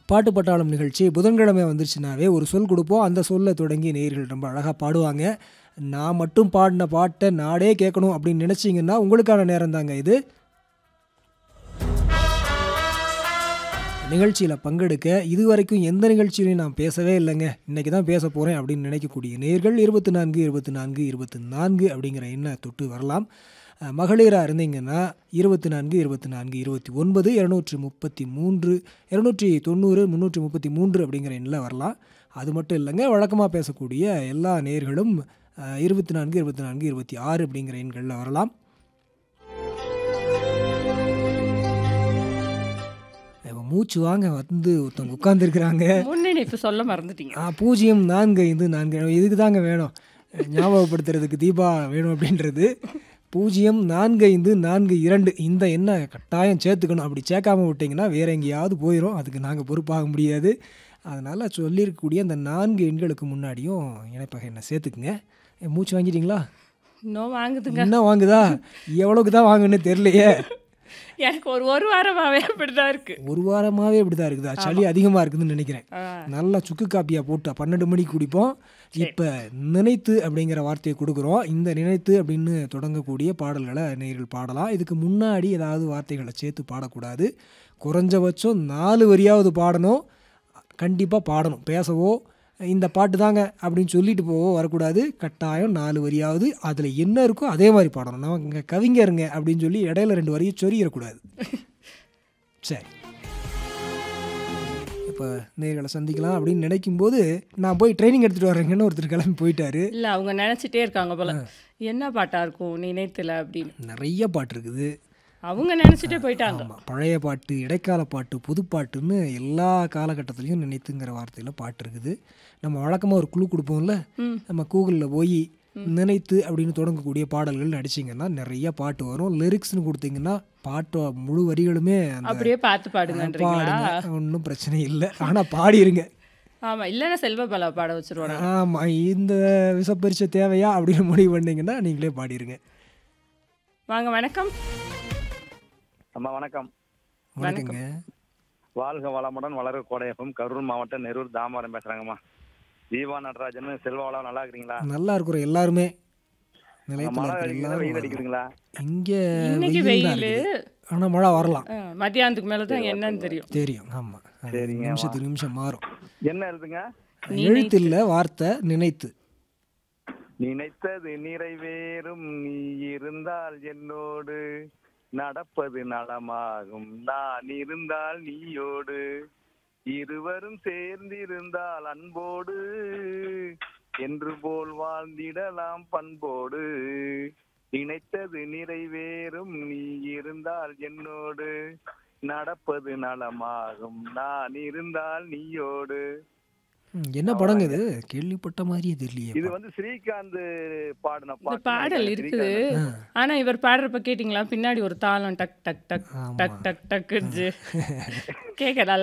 பாட்டு பட்டாளம் நிகழ்ச்சி புதன்கிழமை வந்துருச்சுனாவே ஒரு சொல் கொடுப்போம் அந்த சொல்லை தொடங்கி நேயர்கள் ரொம்ப அழகாக பாடுவாங்க நான் மட்டும் பாடின பாட்டை நாடே கேட்கணும் அப்படின்னு நினச்சிங்கன்னா உங்களுக்கான நேரம் தாங்க இது நிகழ்ச்சியில் பங்கெடுக்க இதுவரைக்கும் எந்த நிகழ்ச்சியிலையும் நான் பேசவே இல்லைங்க இன்றைக்கி தான் பேச போகிறேன் அப்படின்னு நினைக்கக்கூடிய நேர்கள் இருபத்தி நான்கு இருபத்தி நான்கு இருபத்தி நான்கு அப்படிங்கிற எண்ணை தொட்டு வரலாம் அஹ், மகளிராக இருந்தீங்கன்னா இருபத்தி நான்கு இருபத்தி நான்கு இருபத்தி ஒன்பது இரநூற்றி முப்பத்தி மூன்று இரநூற்றி தொண்ணூறு முந்நூற்றி முப்பத்தி மூன்று அப்படிங்கிற எண்ணில் வரலாம் அது மட்டும் இல்லைங்க வழக்கமாக பேசக்கூடிய எல்லா நேர்களும் இருபத்தி நான்கு இருபத்தி நான்கு இருபத்தி ஆறு அப்படிங்கிற எண்களில் வரலாம் இப்ப மூச்சு வாங்க வந்து ஒருத்தவங்க உட்காந்துருக்குறாங்க முன்னிணைப்பு சொல்ல மறந்துட்டீங்க ஆ பூஜ்ஜியம் நான்கு ஐந்து நான்கு இதுக்கு தாங்க வேணும் ஞாபகப்படுத்துறதுக்கு தீபா வேணும் அப்படின்றது பூஜ்ஜியம் நான்கு ஐந்து நான்கு இரண்டு இந்த எண்ணை கட்டாயம் சேர்த்துக்கணும் அப்படி சேர்க்காம விட்டிங்கன்னா வேற எங்கேயாவது போயிடும் அதுக்கு நாங்கள் பொறுப்பாக முடியாது அதனால் சொல்லியிருக்கக்கூடிய அந்த நான்கு எண்களுக்கு முன்னாடியும் இணைப்பகை எண்ணை சேர்த்துக்குங்க ஏ, மூச்சு வாங்கிட்டீங்களா இன்னும் வாங்குதுங்க என்ன வாங்குதா எவ்வளோக்கு தான் வாங்குன்னு தெரியலையே எனக்கு ஒரு ஒரு வாரமாவே அப்படிதான் இருக்கு ஒரு வாரமாகவே இப்படி தான் இருக்குதா சளி அதிகமாக இருக்குதுன்னு நினைக்கிறேன் ஆ, நல்லா சுக்கு காப்பியாக போட்டு பன்னெண்டு மணிக்கு குடிப்போம் இப்போ நினைத்து அப்படிங்கிற வார்த்தையை கொடுக்குறோம் இந்த நினைத்து அப்படின்னு தொடங்கக்கூடிய பாடல்களை நேர்கள் பாடலாம் இதுக்கு முன்னாடி ஏதாவது வார்த்தைகளை சேர்த்து பாடக்கூடாது குறைஞ்சபட்சம் நாலு வரியாவது பாடணும் கண்டிப்பாக பாடணும் பேசவோ இந்த பாட்டு தாங்க அப்படின்னு சொல்லிட்டு போவோ வரக்கூடாது கட்டாயம் நாலு வரியாவது அதில் என்ன இருக்கோ அதே மாதிரி பாடணும் நான் இங்கே கவிஞருங்க அப்படின்னு சொல்லி இடையில ரெண்டு வரியை சொறியிடக்கூடாது சரி இப்போ நேர்களை சந்திக்கலாம் அப்படின்னு நினைக்கும்போது நான் போய் ட்ரைனிங் எடுத்துகிட்டு வரேங்கன்னு ஒருத்தர் கிளம்பி போயிட்டாரு இல்ல அவங்க நினைச்சிட்டே இருக்காங்க போல என்ன பாட்டா இருக்கும் நினைத்துல அப்படின்னு நிறைய பாட்டு இருக்குது அவங்க நினைச்சிட்டே போயிட்டாங்க ஆமாம் பழைய பாட்டு இடைக்கால பாட்டு புதுப்பாட்டுன்னு எல்லா காலகட்டத்திலையும் நினைத்துங்கிற வார்த்தையில் பாட்டு இருக்குது நம்ம வழக்கமாக ஒரு குழு கொடுப்போம்ல ம். நம்ம கூகுளில் போய் நினைத்து அப்படின்னு தொடங்கக்கூடிய பாடல்கள் நடிச்சிங்கன்னா நிறைய பாட்டு வரும் லிரிக்ஸ்னு கொடுத்தீங்கன்னா பாட்டு முழு வரிகளுமே அந்த அப்படியே பார்த்து பாடுங்கன்றீங்களா பாடுங்க ஒன்றும் பிரச்சனை இல்லை ஆனால் பாடிருங்க ஆமா இல்லைன்னா செல்வ பல பாட வச்சிருவாங்க ஆமாம் இந்த விசப்பரிச்சை தேவையா அப்படின்னு முடிவு பண்ணீங்கன்னா நீங்களே பாடிருங்க வாங்க வணக்கம் அம்மா வணக்கம் வணக்கங்க வாழ்க வளமுடன் வளர கோடையப்பம் கரூர் மாவட்டம் நெரூர் தாமரம் பேசுறாங்கம்மா தீபா நடராஜன் செல்வவளம் நல்லா இருக்கிறீங்களா நல்லா இருக்கிறோம் எல்லாருமே அங்க நிலையத்தில் மழை இருக்கிற அடிக்குதுங்களா, எல்லாரும் வெயில் அடிக்குதுங்களா இங்கே இன்னைக்கு வெயில் தான் வெயில் இருக்குது ஆனால் மழை வரலாம் ஆ, மத்தியானத்துக்கு மேல தான் என்னன்னு தெரியும் தெரியும் ஆமாம் சரிங்க, நிமிஷத்துக்கு நிமிஷம் மாறும் என்ன எழுதுங்க எழுத்து இல்லை வார்த்தை நினைத்து நினைத்தது நிறைவேறும் நீ இருந்தால் என்னோடு நடப்பது நலமாகும் நான் இருந்தால் நீயோடு இருவரும் சேர்ந்திருந்தால் அன்போடு என்று போல் வாழ்ந்திடலாம் பண்போடு நினைத்தது நிறைவேறும் நீ இருந்தால் என்னோடு நடப்பது நலமாகும் நான் இருந்தால் நீயோடு ம், என்ன படங்க இது கேள்விப்பட்ட மாதிரியே தெரியலையே இது வந்து ஸ்ரீகாந்த் பாடின இந்த பாட்டு பாடல் நினைக்கிறேன். இருக்குது ஸ்ரீகாந்த். ஆனா இவர் பாடுறப்ப கேட்டிங்களா பின்னாடி ஒரு தாளம் டக் டக் டக் ஆமா. டக் டக் டக்குன்னு கேட்க நல்லா